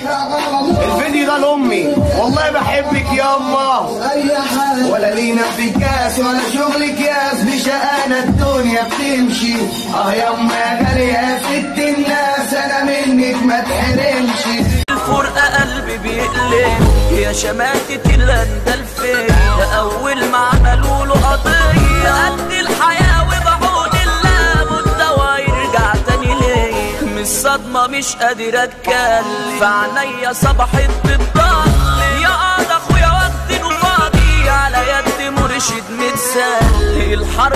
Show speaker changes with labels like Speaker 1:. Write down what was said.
Speaker 1: الفيديو ده لامي والله بحبك ياما ولا لينا في الكاس ولا شغل كاس بشقانا الدنيا بتمشي اه ياما يا غالية يا ست الناس انا منك ما تحرمش
Speaker 2: الفرقة قلبي بيقلب يا شماتة الاندال فين اول ما عملوا له قضية قد الحياة وبعود الله مدة يرجع تاني ليا من الصدمة مش قادر اتكلم في عينيا صبحت بالضل يا قاضي اخويا وقت فاضي على يد مرشد متسلي الحرب